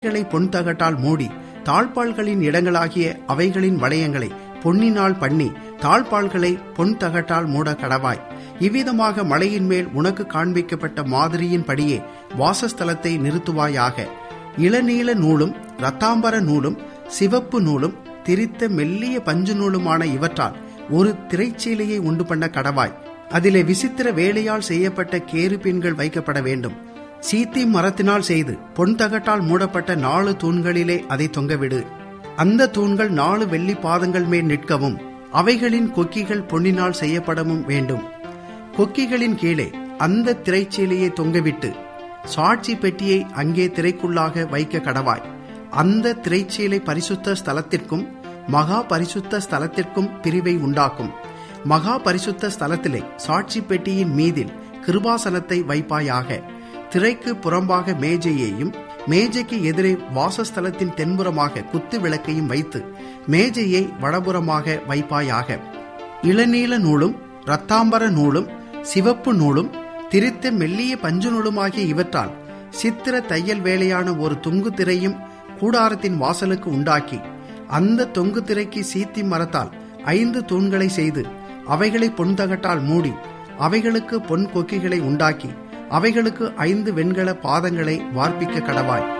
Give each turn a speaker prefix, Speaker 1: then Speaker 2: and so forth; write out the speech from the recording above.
Speaker 1: களை பொன் தகட்டால் மூடி தாழ்பாள்களின் இடங்களாகிய அவைகளின் வளையங்களை பொன்னினால் பண்ணி தாழ்பாள்களை பொன் தகட்டால் மூட கடவாய் இவ்விதமாக மலையின் மேல் உனக்கு காண்பிக்கப்பட்ட மாதிரியின் படியே வாசஸ்தலத்தை நிறுத்துவாயாக இளநீல நூலும் இரத்தாம்பர நூலும் சிவப்பு நூலும் திரித்த மெல்லிய பஞ்சு நூலுமான இவற்றால் ஒரு திரைச்சீலையை உண்டு பண்ண கடவாய் அதிலே விசித்திர வேலையால் செய்யப்பட்ட கேருபீன்கள் வைக்கப்பட வேண்டும் சீத்தி மரத்தினால் செய்து பொன் தகட்டால் மூடப்பட்ட நாலு தூண்களிலே அதை தொங்கவிடு அந்த தூண்கள் நாலு வெள்ளி பாதங்கள் மேல் நிற்கவும் அவைகளின் கொக்கிகள் பொன்னினால் செய்யப்படவும் வேண்டும் கொக்கிகளின் கீழே அந்த திரைச்சீலையை தொங்கவிட்டு சாட்சி பெட்டியை அங்கே திரைக்குள்ளாக வைக்க கடவாய் அந்த திரைச்சீலை பரிசுத்த ஸ்தலத்திற்கும் மகா பரிசுத்த ஸ்தலத்திற்கும் பிரிவை உண்டாக்கும் மகா பரிசுத்த ஸ்தலத்திலே சாட்சி பெட்டியின் மீதில் கிருபாசனத்தை வைப்பாயாக திரைக்கு புறம்பாக மேஜையையும் மேஜைக்கு எதிரே வாசஸ்தலத்தின் தென்புறமாக குத்து விளக்கையும் வைத்து மேஜையை வடபுறமாக வைப்பாயாக இளநீல நூலும் இரத்தாம்பர நூலும் சிவப்பு நூலும் திரித்த மெல்லிய பஞ்சு நூலுமாகிய இவற்றால் சித்திர தையல் வேலையான ஒரு தொங்கு திரையும் கூடாரத்தின் வாசலுக்கு உண்டாக்கி அந்த தொங்கு திரைக்கு சீத்தி மரத்தால் ஐந்து தூண்களை செய்து அவைகளை பொன்தகட்டால் மூடி அவைகளுக்கு பொன் கொக்கிகளை உண்டாக்கி அவைகளுக்கு ஐந்து வெண்கல பாதங்களை வார்ப்பிக்க கடவாய்